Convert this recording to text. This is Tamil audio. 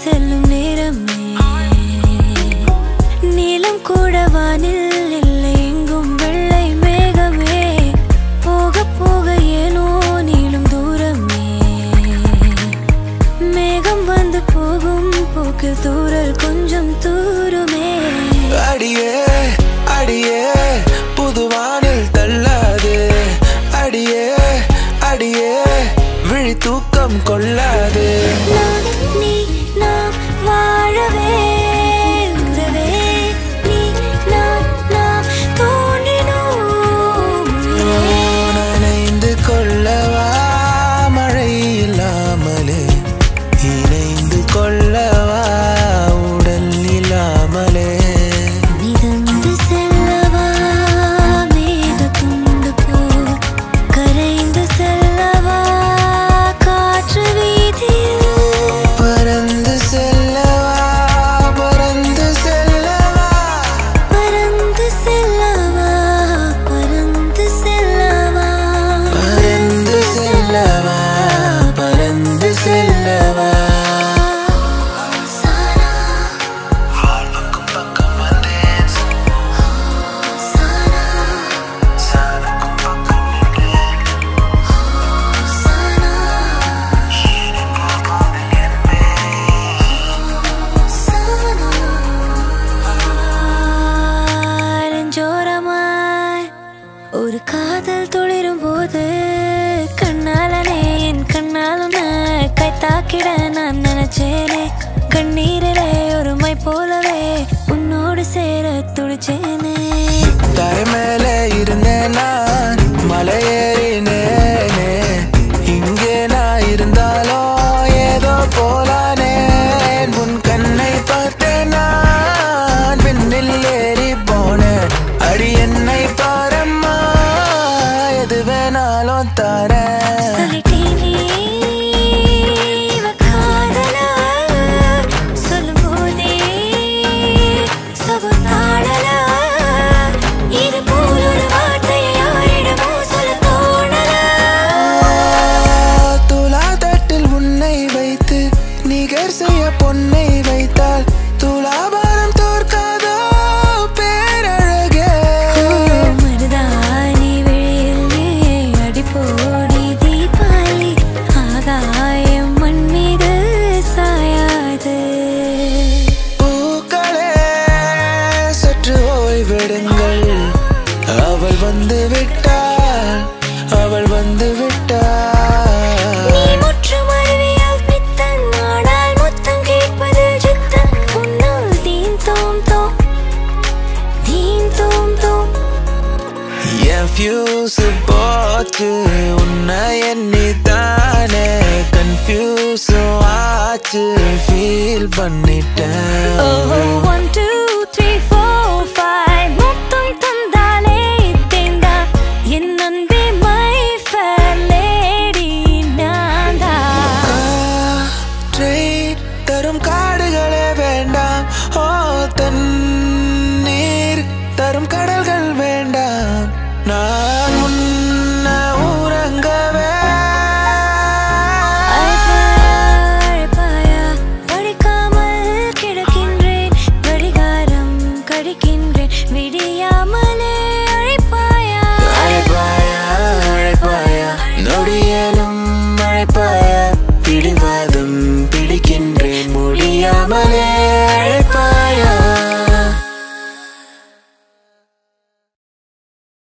செல்லும் நேரமே நீலம் கூட வானில் இல்லை எங்கும் வெள்ளை மேகமே போக போக ஏனோ நீளும் தூரமே மேகம் வந்து போகும் போக்கில் தூரல் கொஞ்சம் தூருமே அடியே அடியே புதுவானில் தள்ளாது அடியே அடியே விழி தூக்கம் கொள்ளாது நான் நீ நாம் வாழவே உறவே நீ நான் நாம் தோன்றினோம் உயிரே. நனைந்து கொள்ளவா மழை இல்லாமலே இணைந்து கொள்ளவா உடல் இல்லாமலே மிதந்து செல்லவா மேகத்துண்டு போல் கரைந்து செல்லவா காற்று வீதியில் பறந்து செல்லவா பறந்து செல்லவா பறந்து செல்லவா பறந்து செல்லவா பறந்து செல்லவா பறந்து செல்லவா சானா வாழ்வுக்கும் பக்கம் வந்தேன் சானா சாணுக்கும் பக்கம் நின்றேன் சானா நெஞ்சோரமாய் ஒரு காதல் துளிரும் போது கண்ணாலனே என் கண்ணால் உன்னை கைத்தாக்கிட நான் நினைச்சேனே கண்ணீரிலே ஒரு மை போலவே உன்னோடு சேர துடிச்சேனே தரை மேலே இருந்தேன் நான் மலையேறினேனே இங்கே நான் இருந்தாலும் ஏதோ போலானேன் உன் கண்ணை பார்த்தேன் நான் விண்ணில் ஏறி போனேன் அடி என்னை பாரம்மா எது வேணாலும் தரேன் சொல்லிட்டேனே இவ காதலா சொல்லும்போதே சொகுத்தாடலா இது போல் ஒரு வார்த்தையை யாரிடமோ சொல்ல தோணலா துலா தட்டில் உன்னை வைத்து நிகர் செய்ய பொன்னை வைத்தால் துலாபாரம் தோற்காதோ பேரழகே மருதாணி விழியில் அடிப்போடி தீபாவளி ஆகாயம் மண் மீது சாயாது பூக்களே சற்று ஓய்வெடுங்கள் அவள் வந்து விட்டாள் அவள் வந்து விட்டாள் நீ முற்றும் அறிவியல் பித்தன் ஆனால் முத்தம் கேட்பதில் சித்தன் உன்னால் தீன் தோம் தோம் தீன் தோம் தோம் என் ஃபியூஸ் போச்சு உன்னை எண்ணி தானே கன்ஃபியூஸ் ஆச்சு ஃபீல் பண்ணிட்டேன் Oh, one, two, three, four, five. முத்தம்